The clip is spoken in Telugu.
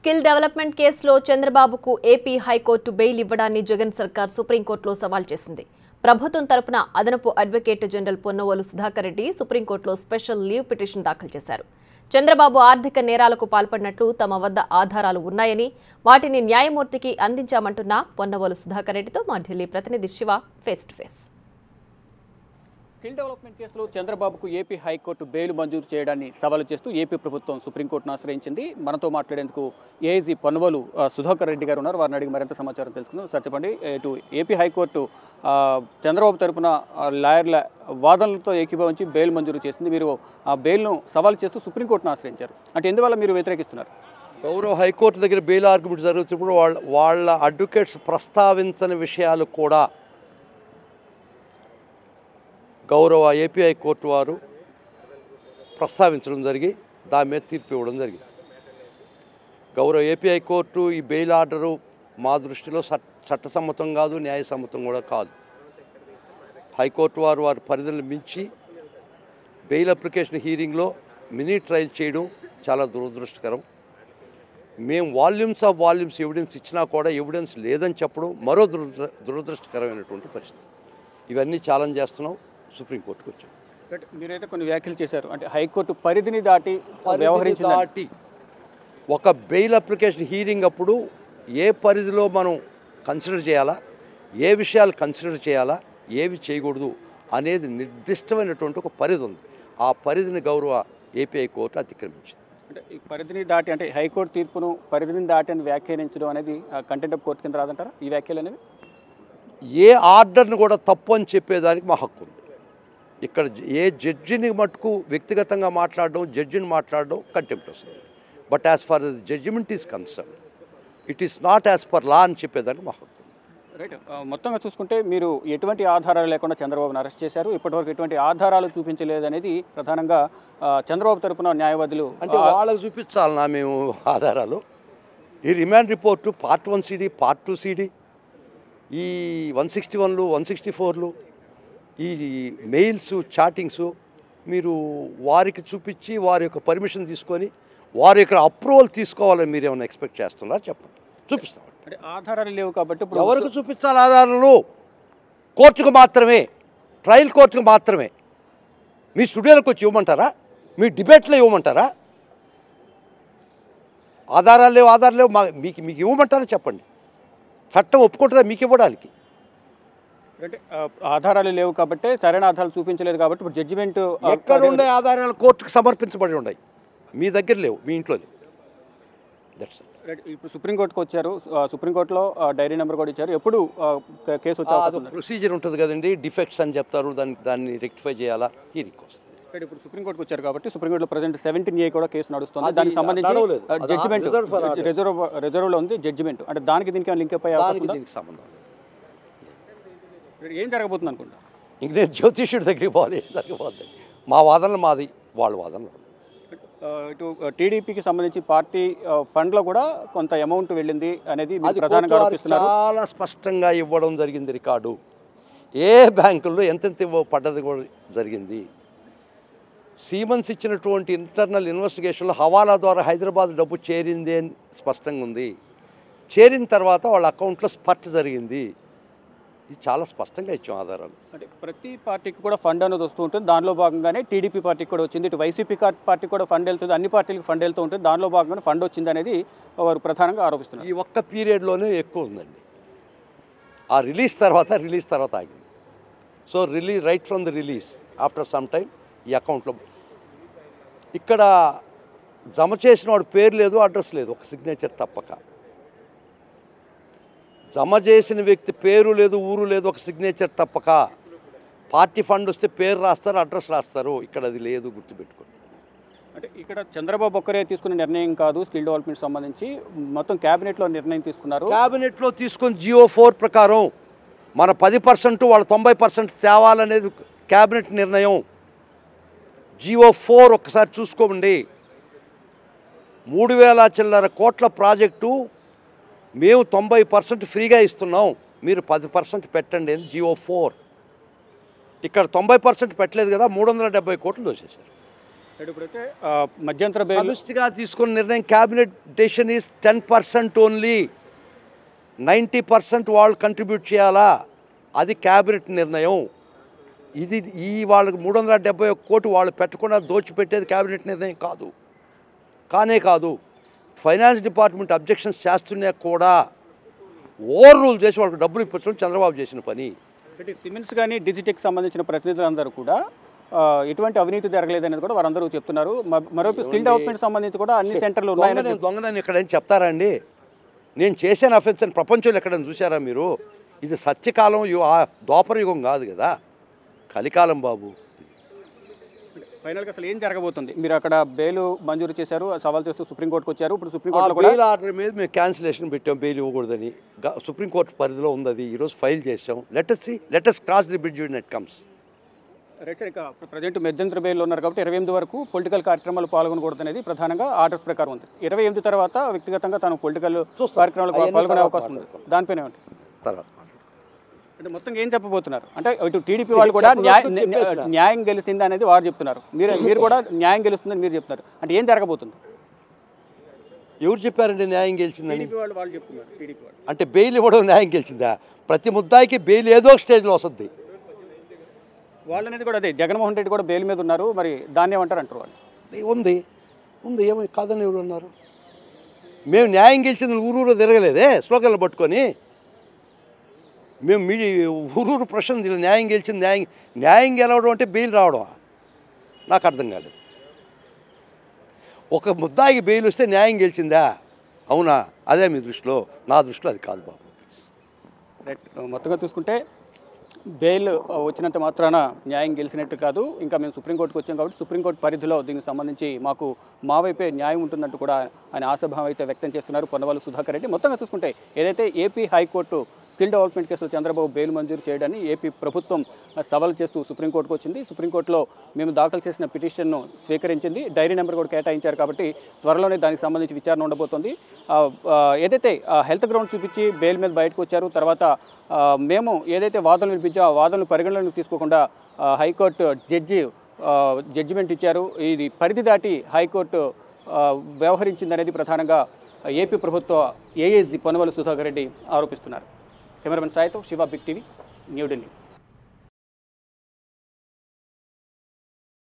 స్కిల్ డెవలప్మెంట్ కేసులో చంద్రబాబుకు ఏపీ హైకోర్టు బెయిల్ ఇవ్వడాన్ని జగన్ సర్కార్ సుప్రీంకోర్టులో సవాల్ చేసింది ప్రభుత్వం తరపున అదనపు అడ్వకేట్ జనరల్ పొన్నవోలు సుధాకర్ రెడ్డి సుప్రీంకోర్టులో స్పెషల్ లీవ్ పిటిషన్ దాఖలు చేశారు చంద్రబాబు ఆర్థిక నేరాలకు పాల్పడినట్లు తమ వద్ద ఆధారాలు ఉన్నాయని వాటిని న్యాయమూర్తికి అందించామంటున్న పొన్నవోలు సుధాకర్ రెడ్డితో మా ఢిల్లీ ప్రతినిధి Siva face to face skill development కేసులో చంద్రబాబుకు ఏపీ హైకోర్టు బెయిల్ మంజూరు చేయడాన్ని సవాలు చేస్తూ ఏపీ ప్రభుత్వం సుప్రీంకోర్టును ఆశ్రయించింది మనతో మాట్లాడేందుకు ఏఐజీ పన్నువలు ఆ, సుధాకర్ రెడ్డి గారు ఉన్నారు వారిని అడిగి మరింత సమాచారం తెలుసుకుందాం సార్ చెప్పండి ఇటు ఏపీ హైకోర్టు ఆ, చంద్రబాబు తరపున ఆ, లాయర్ల వాదనలతో ఏకీభవించి బెయిల్ మంజూరు చేసింది మీరు ఆ బెయిల్ను సవాలు చేస్తూ సుప్రీంకోర్టును ఆశ్రయించారు అంటే ఎందువల్ల మీరు వ్యతిరేకిస్తున్నారు గౌరవ హైకోర్టు దగ్గర బెయిల్ ఆర్గ్యుమెంట్ జరుగుతున్నప్పుడు వాళ్ళ వాళ్ళ అడ్వకేట్స్ ప్రస్తావించని విషయాలు కూడా గౌరవ ఏపీ హైకోర్టు వారు ప్రస్తావించడం జరిగి దాని మీద తీర్పు ఇవ్వడం జరిగింది గౌరవ ఏపీ హైకోర్టు ఈ బెయిల్ ఆర్డరు మా దృష్టిలో చట్- చట్టసమ్మతం కాదు న్యాయసమ్మతం కూడా కాదు హైకోర్టు వారు వారి పరిధిని మించి బెయిల్ అప్లికేషన్ హీరింగ్లో మినీ ట్రయల్ చేయడం చాలా దురదృష్టకరం మేము వాల్యూమ్స్ ఆఫ్ వాల్యూమ్స్ ఎవిడెన్స్ ఇచ్చినా కూడా ఎవిడెన్స్ లేదని చెప్పడం మరో దురదృ దురదృష్టకరమైనటువంటి పరిస్థితి ఇవన్నీ ఛాలెంజ్ చేస్తున్నాం సుప్రీంకోర్టుకు వచ్చాం బట్ మీరైతే కొన్ని వ్యాఖ్యలు చేశారు అంటే హైకోర్టు పరిధిని దాటి వ్యవహరించింది దాటి ఒక బెయిల్ అప్లికేషన్ హీరింగ్ అప్పుడు ఏ పరిధిలో మనం కన్సిడర్ చేయాలా ఏ విషయాలు కన్సిడర్ చేయాలా ఏవి చేయకూడదు అనేది నిర్దిష్టమైనటువంటి ఒక పరిధి ఉంది ఆ పరిధిని గౌరవ ఏపీఐ కోర్టు అతిక్రమించింది అంటే ఈ పరిధిని దాటి అంటే హైకోర్టు తీర్పును పరిధిని దాటి అని వ్యాఖ్యానించడం అనేది కంటెంట్ ఆఫ్ కోర్టు కింద రాదంటారా ఈ వ్యాఖ్యలు అనేవి ఏ ఆర్డర్ని కూడా తప్పు అని చెప్పేదానికి మా హక్కు ఉంది ఇక్కడ జ- ఏ జడ్జిని మటుకు వ్యక్తిగతంగా మాట్లాడడం జడ్జిని మాట్లాడడం కంటెంప్ట్ వస్తుంది but as far the judgement is concern it is not as per law అని చెప్పేదానికి మా హక్కు ఉంది రైట్ ఆ, మొత్తంగా చూసుకుంటే మీరు ఎటువంటి ఆధారాలు లేకుండా చంద్రబాబును అరెస్ట్ చేశారు ఇప్పటివరకు ఎటువంటి ఆధారాలు చూపించలేదనేది ప్రధానంగా ఆ, చంద్రబాబు తరపున న్యాయవాదులు అంటే వాళ్ళకు చూపించాలన్నా మేము ఆధారాలు ఈ remand report part one CD part two CD ఈ వన్ సిక్స్టీ వన్లు వన్ సిక్స్టీ ఫోర్లు ఈ మెయిల్స్ చాటింగ్స్ మీరు వారికి చూపించి వారి యొక్క పర్మిషన్ తీసుకొని వారి యొక్క అప్రూవల్ తీసుకోవాలని మీరు ఏమైనా ఎక్స్పెక్ట్ చేస్తున్నారా చెప్పండి చూపిస్తాం అంటే ఆధారాలు లేవు కాబట్టి ఇప్పుడు ఎవరికి చూపించాలి ఆధారాలు కోర్టుకు మాత్రమే ట్రయల్ కోర్టుకు మాత్రమే మీ స్టూడియోలకు వచ్చి ఇవ్వమంటారా మీ డిబేట్లో ఇవ్వమంటారా ఆధారాలు లేవు ఆధారాలు లేవు మా మీకు మీకు ఇవ్వమంటారా చెప్పండి చట్టం ఒప్పుకుంటుందా మీకు ఇవ్వడానికి అంటే ఆ, ఆధారాలు లేవు కాబట్టి సరైన ఆధారాలు చూపించలేదు కాబట్టి ఇప్పుడు జడ్జిమెంట్ ఎక్కడ ఉండే ఆధారాలు కోర్టుకు సమర్పించబడి ఉన్నాయి మీ దగ్గర లేవు మీ ఇంట్లో లేవు దట్స్ ఇప్పుడు సుప్రీంకోర్టుకు వచ్చారు ఆ, సుప్రీంకోర్టులో ఆ, డైరీ నెంబర్ కూడా ఇచ్చారు ఎప్పుడు ఆ, కే- కేసు వచ్చే అవకాశం ఉంది ప్రొసీజర్ ఉంటుంది కదండి డిఫెక్ట్స్ అని చెప్తారు దాన్ని దాన్ని రెక్టిఫై చేయాలా హీరింగ్ వస్తుంది రైట్, ఇప్పుడు సుప్రీంకోర్టుకు వచ్చారు కాబట్టి సుప్రీంకోర్టులో ప్రజెంట్ సెవెంటీన్ ఏ కూడా కేసు నడుస్తుంది అది దానికి సంబంధించి నడవలేదు. అది judgement reserve for others. Reserve reserve లో ఉంది జడ్జిమెంట్ అంటే దానికి దీనికి లింక్ అయ్యే అవకాశం దానికి ఉందా దీనికి సంబంధం లేదు ఏం జరగబోతుంది అనుకుంటా ఇంక నేను జ్యోతిష్యుడి దగ్గరికి పోవాలి ఏం జరగబోద్ది మా వాదనలు మాది వాళ్ళ వాదనలు వాళ్ళది. ఆ, ఇటు టీడీపీకి సంబంధించి పార్టీ ఆ, ఫండ్ లో కూడా కొంత అమౌంట్ వెళ్ళింది అనేది మీరు అది ప్రధానంగా కోర్టు వారు ఆరోపిస్తున్నారు చాలా స్పష్టంగా ఇవ్వడం జరిగింది రికార్డు ఏ బ్యాంకుల్లో ఎంతెంత ఇవ్వ పడ్డది కూడా జరిగింది సీమన్స్ ఇచ్చినటువంటి ఇంటర్నల్ ఇన్వెస్టిగేషన్లో హవాలా ద్వారా హైదరాబాద్ డబ్బు చేరింది అని స్పష్టంగా ఉంది చేరిన తర్వాత వాళ్ళ అకౌంట్లో స్పట్ జరిగింది ఇది చాలా స్పష్టంగా ఇచ్చాం ఆధారాలు అంటే ప్రతి పార్టీకి కూడా ఫండ్ అనేది వస్తూ ఉంటుంది దానిలో భాగంగానే టీడీపీ పార్టీకి కూడా వచ్చింది ఇటు వైసీపీ కా- పార్టీకి కూడా ఫండ్ వెళ్తుంది అన్ని పార్టీలకు ఫండ్ వెళ్తూ ఉంటుంది దానిలో భాగంగానే ఫండ్ వచ్చింది అనేది వారు ప్రధానంగా ఆరోపిస్తున్నారు ఈ ఒక్క పీరియడ్లోనే ఎక్కువ ఉందండి ఆ రిలీజ్ తర్వాత రిలీజ్ తర్వాత ఆగింది so release right from the release after some time ఈ అకౌంట్లో ఇక్కడ జమ చేసిన వాడు పేరు లేదు అడ్రస్ లేదు ఒక సిగ్నేచర్ తప్పక జమ చేసిన వ్యక్తి పేరు లేదు ఊరు లేదు ఒక సిగ్నేచర్ తప్పక పార్టీ ఫండ్ వస్తే పేరు రాస్తారు అడ్రస్ రాస్తారు ఇక్కడ అది లేదు గుర్తుపెట్టుకోండి అంటే ఇక్కడ చంద్రబాబు ఒక్కరే తీసుకున్న నిర్ణయం కాదు స్కిల్ డెవలప్మెంట్ సంబంధించి మొత్తం క్యాబినెట్లో నిర్ణయం తీసుకున్నారు క్యాబినెట్లో తీసుకొని జియో ఫోర్ ప్రకారం మన పది పర్సెంట్ వాళ్ళ తొంభై పర్సెంట్ తేవాలనేది క్యాబినెట్ నిర్ణయం జియో ఫోర్ ఒక్కసారి చూసుకోండి మూడు వేల చిల్లర కోట్ల ప్రాజెక్టు మేము తొంభై పర్సెంట్ ఫ్రీగా ఇస్తున్నాం మీరు పది పర్సెంట్ పెట్టండి అని జియో ఫోర్ ఇక్కడ తొంభై పర్సెంట్ పెట్టలేదు కదా మూడు వందల డెబ్బై కోట్లు దోసేశారు అంటే ఇప్పుడైతే ఆ, మధ్యంతర బెయిల్ సమిష్టిగా తీసుకున్న నిర్ణయం cabinet decision is ten percent only ninety percent వాళ్ళు కంట్రిబ్యూట్ చేయాలా అది క్యాబినెట్ నిర్ణయం ఇది ఈ వాళ్ళకి మూడు వందల డెబ్బై ఒక్క కోటి వాళ్ళు పెట్టకుండా దోచిపెట్టేది క్యాబినెట్ నిర్ణయం కాదు కానే కాదు ఫైనాన్స్ డిపార్ట్మెంట్ అబ్జెక్షన్స్ చేస్తున్నా కూడా ఓవర్ రూల్ చేసి వాళ్ళకి డబ్బులు ఇప్పించడం చంద్రబాబు చేసిన పని అంటే సిమెంట్స్ కానీ డిజిటెక్ సంబంధించిన ప్రతినిధులందరూ కూడా ఆ, ఎటువంటి అవినీతి జరగలేదనేది కూడా వారందరూ చెప్తున్నారు మ- మరోవైపు స్కిల్ డెవలప్మెంట్ సంబంధించి కూడా అన్ని సెంటర్లు ఉన్నాయని దొంగ నేను దొంగనని ఎక్కడైనా చెప్తారా అండి నేను చేశాను అఫెన్స్ అని ప్రపంచంలో ఎక్కడైనా చూసారా మీరు ఇది సత్యకాలం యు- ఆ ద్వాపర యుగం కాదు కదా కలికాలం బాబు ఫైనల్గా అసలు ఏం జరగబోతుంది మీరు అక్కడ బెయిల్ మంజూరు చేశారు సవాల్ చేస్తూ సుప్రీంకోర్టుకు వచ్చారు ఇప్పుడు ఆ సుప్రీంకోర్టులో కూడా బెయిల్ ఆర్డర్ మీద మేము క్యాన్సిలేషన్ పెట్టాం బెయిల్ ఇవ్వకూడదని గ- సుప్రీంకోర్టు పరిధిలో ఉంది అది ఈరోజు ఫైల్ చేసాం let us see let us cross the bridge when it comes right sir ఇక ప్రజెంట్ మధ్యంతర బెయిల్ ఉన్నారు కాబట్టి ఇరవై ఎనిమిది వరకు పొలిటికల్ కార్యక్రమాలు పాల్గొనకూడదు అనేది ప్రధానంగా ఆర్డర్స్ ప్రకారం ఉంది ఇరవై ఎనిమిది తర్వాత వ్యక్తిగతంగా తాను పొలిటికల్ చూస్తాం. కార్యక్రమాలు అవన్నీ పాల్గొనే తర్వాత అవకాశం ఉంది దానిపైన ఏమంటారు తర్వాత మాట్లాడదాం. అంటే మొత్తం ఏం చెప్పబోతున్నారు అంటే ఇటు టీడీపీ వాళ్ళు కూడా న్యాయ చెప్పదలుచుకుంది చెప్పేసిన. న్యాయం గెలిచింది అనేది వారు చెప్తున్నారు మీరు మీరు కూడా న్యాయం గెలుస్తుందని మీరు చెప్తున్నారు అంటే ఏం జరగబోతుంది ఎవరు చెప్పారండి న్యాయం గెలిచిందని టీడీపీ వాళ్ళు వాళ్ళు చెప్తున్నారు టీడీపీ వాళ్ళు అంటే బెయిల్ ఇవ్వడం న్యాయం గెలిచిందా ప్రతి ముద్దాయికి బెయిల్ ఏదో ఒక స్టేజ్లో వస్తుంది వాళ్ళు అనేది కూడా అదే జగన్మోహన్ రెడ్డి కూడా బెయిల్ మీద ఉన్నారు మరి దాన్ని ఏమంటారు అంటారు వాళ్ళు ఉంది ఉంది ఏమై కాదని ఎవరు అన్నారు మేము న్యాయం గెలిచింది ఊరూరు తిరగలేదే స్లోగన్లు పట్టుకొని మేము మీ ఊరూరు ప్రశ్న తిరగ- న్యాయం గెలిచింది న్యాయం న్యాయం గెలవడం అంటే బెయిల్ రావడం నాకు అర్థం కాలేదు ఒక ముద్దాయికి బెయిల్ వస్తే న్యాయం గెలిచిందా అవునా అదే మీ దృష్టిలో నా దృష్టిలో అది కాదు బాబు రైట్ మొత్తంగా చూసుకుంటే బెయిల్ వచ్చినంత మాత్రాన న్యాయం గెలిచినట్టు కాదు ఇంకా మేము సుప్రీంకోర్టుకు వచ్చాం కాబట్టి సుప్రీంకోర్టు పరిధిలో దీనికి సంబంధించి మాకు మా వైపే న్యాయం ఉంటుందంటూ కూడా ఆయన ఆశాభావం అయితే వ్యక్తం చేస్తున్నారు పొన్నవాళ్ళు సుధాకర్ రెడ్డి మొత్తంగా చూసుకుంటే ఏదైతే ఏపీ హైకోర్టు స్కిల్ డెవలప్మెంట్ కేసులో చంద్రబాబు బెయిల్ మంజూరు చేయడాన్ని ఏపీ ప్రభుత్వం సవాల్ చేస్తూ సుప్రీంకోర్టుకు వచ్చింది సుప్రీంకోర్టులో మేము దాఖలు చేసిన పిటిషన్ను స్వీకరించింది డైరీ నెంబర్ కూడా కేటాయించారు కాబట్టి త్వరలోనే దానికి సంబంధించి విచారణ ఉండబోతోంది ఆ, ఆ, ఏదైతే ఆ హెల్త్ గ్రౌండ్ చూపించి బెయిల్ మీద బయటకు వచ్చారు తర్వాత ఆ, మేము ఏదైతే వాదనలు వినిపించో ఆ వాదనలు పరిగణలోకి తీసుకోకుండా ఆ, హైకోర్టు జడ్జి జడ్జిమెంట్ ఇచ్చారు ఇది పరిధి దాటి హైకోర్టు ఆ, వ్యవహరించిందనేది ప్రధానంగా ఏపీ ప్రభుత్వ ఏఏజీ పొనవల సుధాకర్ రెడ్డి ఆరోపిస్తున్నారు కెమెరామెన్ సాయితో శివ బిగ్ టీవీ న్యూఢిల్లీ